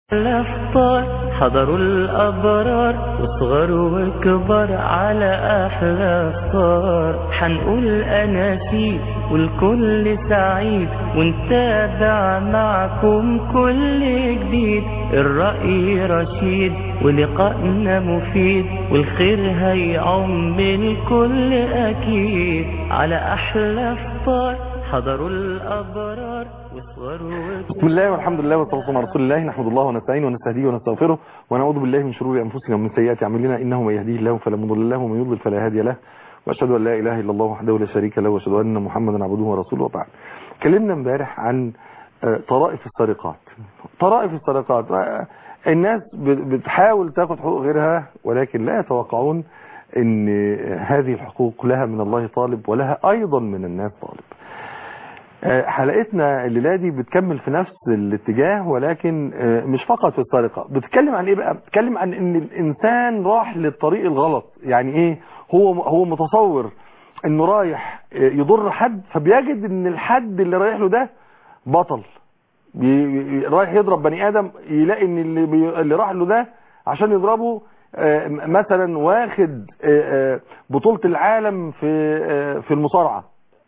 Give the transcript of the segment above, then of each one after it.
الأفطار حضروا الأبرار وصغر وكبر على أحلى فطار حنقول أناشيد والكل سعيد ونتابع معكم كل جديد الرأي رشيد ولقائنا مفيد والخير هيعم الكل أكيد على أحلى فطار حضروا الأبرار وصغروا بسم الله والحمد لله والصلاة والسلام على رسول الله نحمد الله ونستعينه ونستهديه ونستغفره ونعوذ بالله من شرور أنفسنا ومن سيئات أعمالنا إنه من يهديه الله فلا مضل له ومن يضلل فلا هادي له وأشهد أن لا إله إلا الله وحده لا شريك له وأشهد أن محمدا عبده ورسوله وبعد اتكلمنا امبارح عن آه، طرائف السرقات طرائف السرقات آه، الناس ب- بتحاول تاخد حقوق غيرها ولكن لا يتوقعون ان هذه الحقوق لها من الله طالب ولها ايضا من الناس طالب آه، حلقتنا الليله دي بتكمل في نفس الاتجاه ولكن آه، مش فقط في السرقه بتتكلم عن ايه بقى بتتكلم عن ان الانسان راح للطريق الغلط يعني ايه هو هو متصور انه رايح آه، يضر حد فبيجد ان الحد اللي رايح له ده بطل بي- رايح يضرب بني ادم يلاقي ان اللي, بي... اللي راح له ده عشان يضربه آه، م- مثلا واخد آه، آه، بطولة العالم في آه، في المصارعة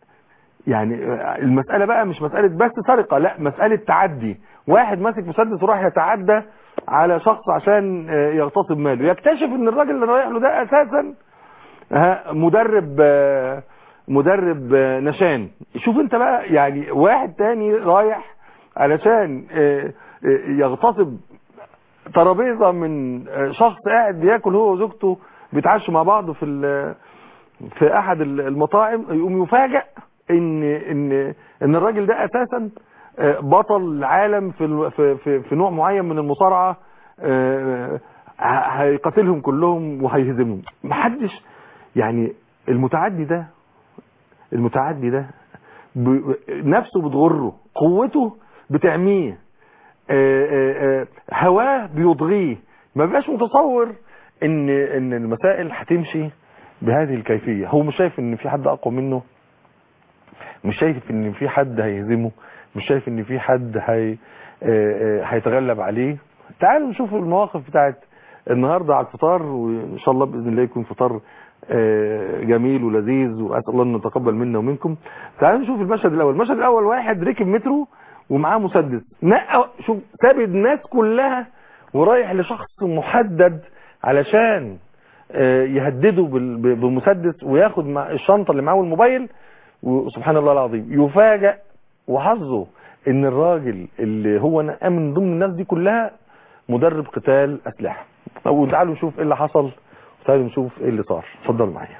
يعني آه، المسألة بقى مش مسألة بس سرقة لا مسألة تعدي واحد ماسك مسدس وراح يتعدى على شخص عشان آه، يغتصب ماله يكتشف ان الراجل اللي رايح له ده اساسا ها، مدرب آه، مدرب آه، نشان شوف انت بقى يعني واحد تاني رايح علشان آه، آه، يغتصب ترابيزه من آه، شخص قاعد بياكل هو وزوجته بيتعشوا مع بعض في ال- في احد ال- المطاعم يقوم يفاجئ ان ان ان الراجل ده اساسا آه، بطل العالم في ال- في في, في نوع معين من المصارعه آه، ه- هيقاتلهم كلهم وهيهزمهم محدش يعني المتعدي ده المتعدي ده ب- نفسه بتغره قوته بتعميه آه، آه، آه، هواه بيضغيه ما بقاش متصور ان ان المسائل هتمشي بهذه الكيفيه هو مش شايف ان في حد اقوى منه مش شايف ان في حد هيهزمه مش شايف ان في حد هي آه، آه، هيتغلب عليه تعالوا نشوف المواقف بتاعت النهارده على الفطار وان شاء الله باذن الله يكون فطار آه، جميل ولذيذ واسال الله انه يتقبل منا ومنكم تعالوا نشوف المشهد الاول المشهد الاول واحد ركب مترو ومعاه مسدس نقى شوف ساب الناس كلها ورايح لشخص محدد علشان آه، يهدده بال- ب- بمسدس وياخد مع الشنطه اللي معاه والموبايل وسبحان الله العظيم يفاجأ وحظه ان الراجل اللي هو نقى من ضمن الناس دي كلها مدرب قتال اسلحه وتعالوا نشوف ايه اللي حصل وتعالوا نشوف ايه اللي صار اتفضلوا معايا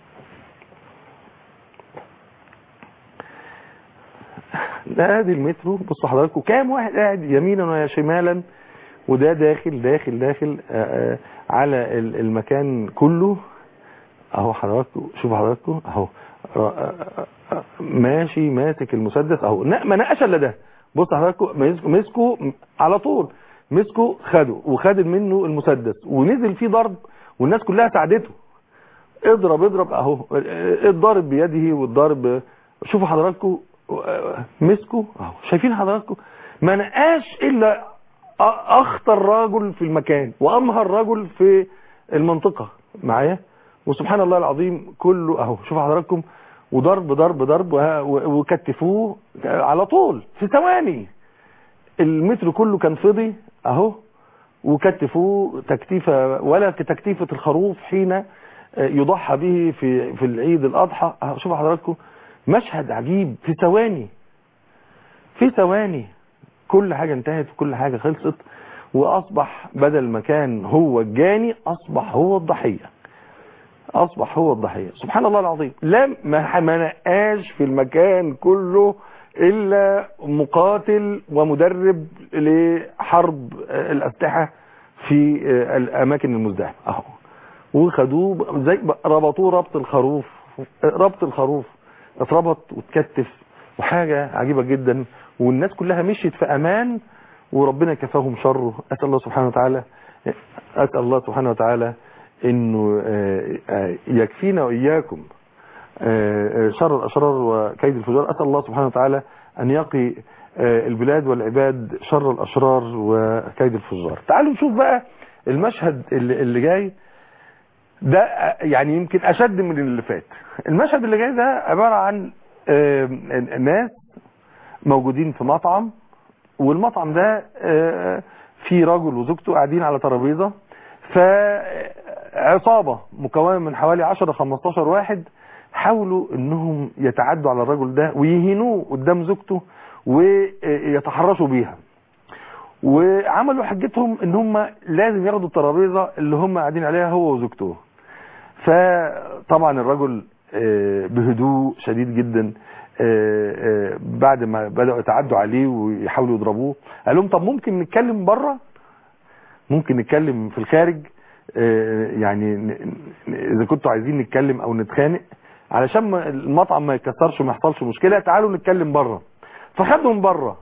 ده ادي المترو بصوا حضراتكم كام واحد قاعد يمينا وشمالا وده داخل داخل داخل آه، آه، على ال- المكان كله اهو حضراتكم شوفوا حضراتكم اهو آه، آه، آه، ماشي ماسك المسدس اهو ن- ما نقش الا ده بص حضراتكم مسكوا مسكوا على طول مسكوا خدوا وخد منه المسدس ونزل فيه ضرب والناس كلها ساعدته اضرب اضرب اهو الضارب بيده والضارب شوفوا حضراتكم آه، مسكوا اهو شايفين حضراتكم ما نقاش الا أ- اخطر رجل في المكان وامهر رجل في المنطقة معايا وسبحان الله العظيم كله اهو شوفوا حضراتكم وضرب ضرب ضرب وه- و- وكتفوه على طول في ثواني المتر كله كان فضي اهو وكتفوه تكتيفة ولا كتكتيفة الخروف حين يضحى به في في العيد الاضحى أهو شوفوا حضراتكم مشهد عجيب في ثواني في ثواني كل حاجة انتهت وكل حاجة خلصت واصبح بدل ما كان هو الجاني اصبح هو الضحية اصبح هو الضحية سبحان الله العظيم لم ما ما نقاش في المكان كله الا مقاتل ومدرب لحرب آه، الاسلحة في آه، الاماكن المزدحمة اهو وخدوه زي ربطوه ربط الخروف ربط الخروف اتربط واتكتف وحاجة عجيبة جدا والناس كلها مشيت في امان وربنا كفاهم شره اسال الله سبحانه وتعالى اسال الله سبحانه وتعالى انه آه، آه، يكفينا واياكم آه، آه، شر الاشرار وكيد الفجار اسال الله سبحانه وتعالى ان يقي آه، البلاد والعباد شر الأشرار وكيد الفجار تعالوا نشوف بقى المشهد اللي, اللي جاي ده آه، يعني يمكن أشد من اللي فات المشهد اللي جاي ده عبارة عن آه، ناس موجودين في مطعم والمطعم ده آه، في رجل وزوجته قاعدين على ترابيزه فعصابه مكونه من حوالي 10 15 واحد حاولوا انهم يتعدوا على الرجل ده ويهينوه قدام زوجته ويتحرشوا بيها وعملوا حجتهم ان هم لازم ياخدوا الترابيزه اللي هم قاعدين عليها هو وزوجته فطبعا الرجل آه، بهدوء شديد جدا آه، آه، بعد ما بدأوا يتعدوا عليه ويحاولوا يضربوه قال لهم طب ممكن نتكلم بره ممكن نتكلم في الخارج آه، يعني ن- ن- اذا كنتوا عايزين نتكلم او نتخانق علشان ما- المطعم ما يتكسرش وما يحصلش مشكله تعالوا نتكلم بره فخدهم بره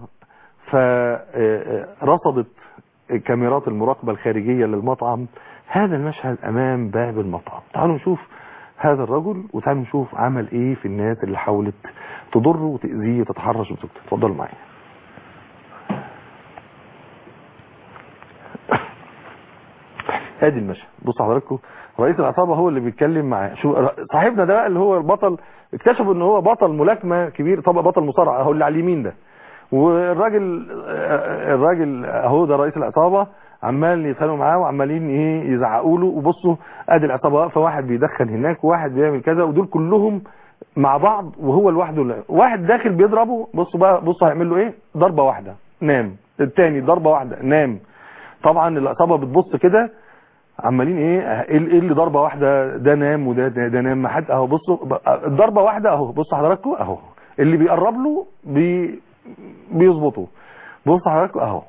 فرصدت كاميرات المراقبه الخارجيه للمطعم هذا المشهد امام باب المطعم تعالوا نشوف هذا الرجل وتعالوا نشوف عمل ايه في الناس اللي حاولت تضره وتاذيه وتتحرش بزوجته اتفضلوا معايا ادي المشهد بصوا حضراتكم رئيس العصابه هو اللي بيتكلم مع شو صاحبنا ده بقى اللي هو البطل اكتشفوا ان هو بطل ملاكمه كبير طبعا بطل مصارعه اهو اللي على اليمين ده والراجل الراجل اهو ده رئيس العصابه عمال يتخانقوا معاه وعمالين ايه يزعقوا له وبصوا ادي العصابه واقفه واحد بيدخن هناك وواحد بيعمل كذا ودول كلهم مع بعض وهو لوحده لا. واحد داخل بيضربه بصوا بقى بصوا هيعمل له ايه ضربه واحده نام التاني ضربه واحده نام طبعا العصابه بتبص كده عمالين ايه ايه إيه اللي ضربه واحده ده نام وده ده, ده نام ما حد اهو بصوا ب- الضربه واحده اهو بصوا حضراتكم اهو اللي بيقرب له بي بيظبطه بصوا حضراتكم اهو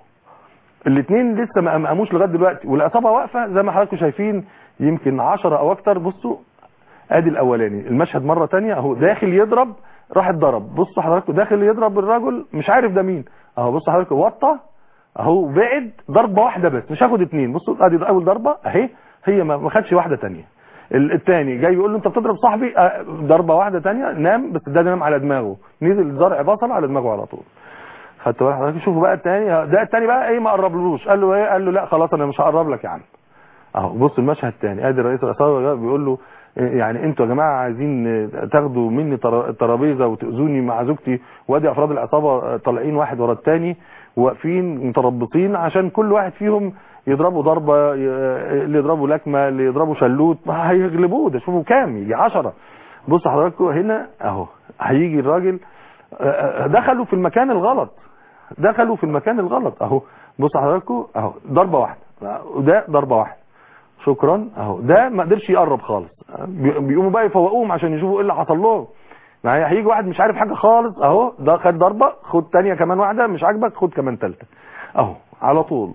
الاثنين لسه ما ما قاموش لغايه دلوقتي والعصابه واقفه زي ما حضراتكم شايفين يمكن 10 او اكتر بصوا ادي الاولاني المشهد مره تانية اهو داخل يضرب راح اتضرب بصوا حضراتكم داخل يضرب الراجل مش عارف ده مين اهو بصوا حضراتكم وطى اهو بعد ضربه واحده بس مش هاخد اتنين بصوا ادي اول ضربه اهي هي ما ما خدش واحده تانية ال- التاني جاي يقول له انت بتضرب صاحبي آه، ضربه واحده تانية نام بس ده نام على دماغه نزل زرع بصل على دماغه على طول خدت بالك حضرتك شوفوا بقى التاني ده التاني بقى ايه ما قربلوش قال له ايه قال له لا خلاص انا مش هقرب لك يا عم اهو بص المشهد الثاني ادي رئيس العصابه بيقول له إيه يعني انتوا يا جماعه عايزين آه، تاخدوا مني تر- ترابيزه وتاذوني مع زوجتي وادي افراد العصابه آه، طالعين واحد ورا الثاني واقفين متربصين عشان كل واحد فيهم يضربوا ضربه ي- آه، اللي يضربوا لكمه اللي يضربوا شلوت ما هيغلبوه ده شوفوا كام يجي 10 بص حضراتكم هنا اهو هيجي الراجل آه، آه، دخلوا في المكان الغلط دخلوا في المكان الغلط اهو بص حضراتكم اهو ضربه واحده وده ضربه واحده شكرا اهو ده ما قدرش يقرب خالص بي- بيقوموا بقى يفوقوهم عشان يشوفوا ايه اللي حصل لهم يعني هيجي واحد مش عارف حاجه خالص اهو ده خد ضربه خد تانية كمان واحده مش عاجبك خد كمان ثالثه اهو على طول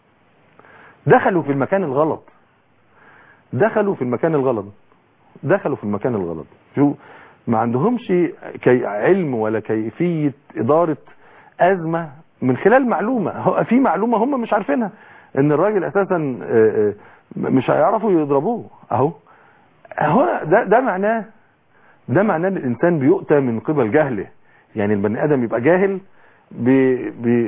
دخلوا في المكان الغلط دخلوا في المكان الغلط دخلوا في المكان الغلط شو ما عندهمش كي علم ولا كيفية إدارة أزمة من خلال معلومة هو في معلومة هم مش عارفينها ان الراجل اساسا آه، آه، مش هيعرفوا يضربوه اهو هنا ده ده معناه ده معناه ان الانسان بيؤتى من قبل جهله يعني البني ادم يبقى جاهل ب ب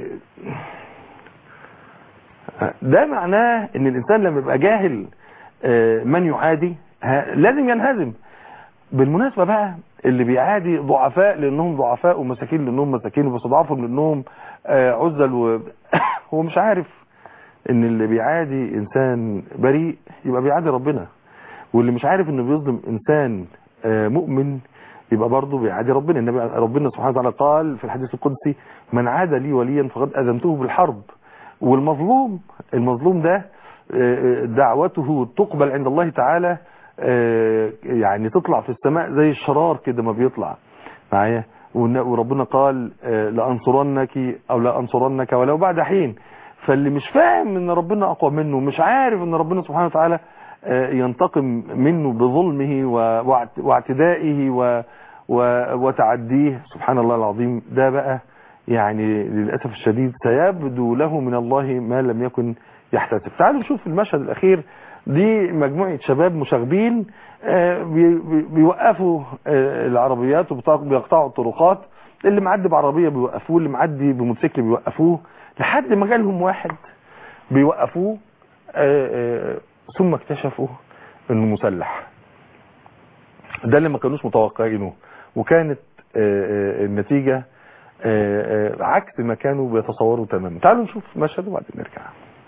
ده معناه ان الانسان لما يبقى جاهل آه، من يعادي ه- لازم ينهزم بالمناسبة بقى اللي بيعادي ضعفاء لانهم ضعفاء ومساكين لانهم مساكين وبيستضعفهم لانهم آه، عزل و... هو مش عارف ان اللي بيعادي انسان بريء يبقى بيعادي ربنا واللي مش عارف انه بيظلم انسان آه، مؤمن يبقى برضه بيعادي ربنا النبي ربنا سبحانه وتعالى قال في الحديث القدسي من عاد لي وليا فقد اذنته بالحرب والمظلوم المظلوم ده آه، دعوته تقبل عند الله تعالى آه، يعني تطلع في السماء زي الشرار كده ما بيطلع معايا والن- وربنا قال آه، لأنصرنك أو لأنصرنك ولو بعد حين فاللي مش فاهم ان ربنا اقوى منه مش عارف ان ربنا سبحانه وتعالى آه، ينتقم منه بظلمه و- واعت- واعتدائه و- و- وتعديه سبحان الله العظيم ده بقى يعني للأسف الشديد سيبدو له من الله ما لم يكن يحتسب تعالوا نشوف المشهد الأخير دي مجموعة شباب مشاغبين آه، بي- بي- بيوقفوا آه، العربيات وبيقطعوا الطرقات اللي معدي بعربيه بيوقفوه اللي معدي بموتوسيكل بيوقفوه لحد ما جالهم واحد بيوقفوه آه، آه، ثم اكتشفوا انه مسلح ده اللي ما كانوش متوقعينه وكانت آه، آه، النتيجة آه، آه، عكس ما كانوا بيتصوروا تماما تعالوا نشوف مشهد وبعدين نرجع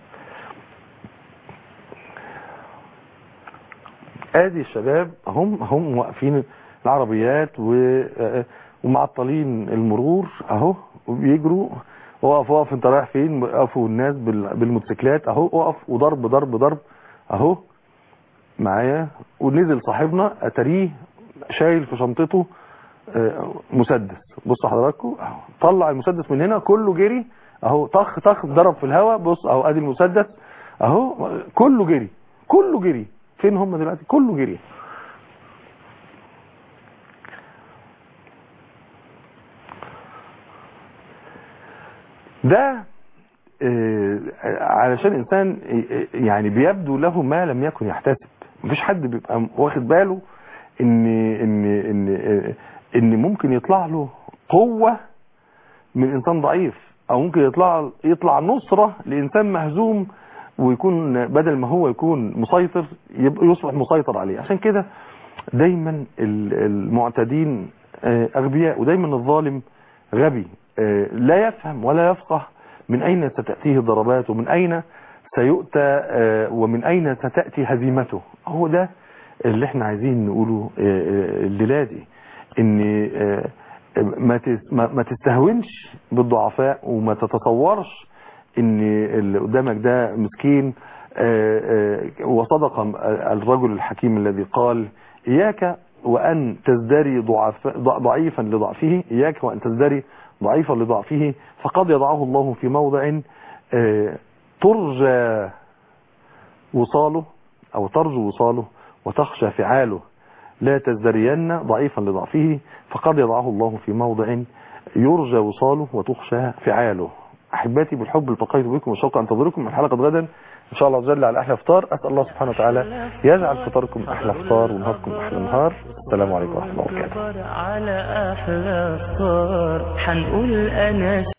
ادي الشباب هم هم واقفين العربيات و آه، ومعطلين المرور اهو وبيجروا وقف وقف انت رايح فين وقفوا الناس بال- بالموتوسيكلات اهو وقف وضرب ضرب ضرب اهو معايا ونزل صاحبنا اتاريه شايل في شنطته آه، مسدس بصوا حضراتكم اهو طلع المسدس من هنا كله جري اهو طخ طخ ضرب في الهواء بص اهو ادي المسدس اهو كله جري كله جري فين هم دلوقتي كله جري ده آه، علشان انسان آه، يعني بيبدو له ما لم يكن يحتسب مفيش حد بيبقى واخد باله ان ان ان آه، ان ممكن يطلع له قوة من انسان ضعيف او ممكن يطلع يطلع نصرة لانسان مهزوم ويكون بدل ما هو يكون مسيطر يبقى يصبح مسيطر عليه عشان كده دايما ال- المعتدين آه، اغبياء ودايما الظالم غبي آه، لا يفهم ولا يفقه من اين ستأتيه الضربات ومن اين سيؤتى آه، ومن اين ستأتي هزيمته هو ده اللي احنا عايزين نقوله آه، آه، الليلة دي ان آه، ما تس- ما ما تستهونش بالضعفاء وما تتصورش ان اللي قدامك ده مسكين آه، آه، وصدق الرجل الحكيم الذي قال اياك وان تزدري ضعف ضع- ضعيفا لضعفه اياك وان تزدري ضعيفا لضعفه فقد يضعه الله في موضع آه، ترجى وصاله او ترجو وصاله وتخشى فعاله لا تزدرين ضعيفا لضعفه فقد يضعه الله في موضع يرجى وصاله وتخشى فعاله احباتي بالحب التقيت بكم وشوق انتظركم من حلقه غدا ان شاء الله عز وجل على احلى افطار اسال الله سبحانه وتعالى يجعل فطاركم احلى افطار ونهاركم احلى نهار السلام عليكم ورحمه الله وبركاته على أحلى صار حنقول أنا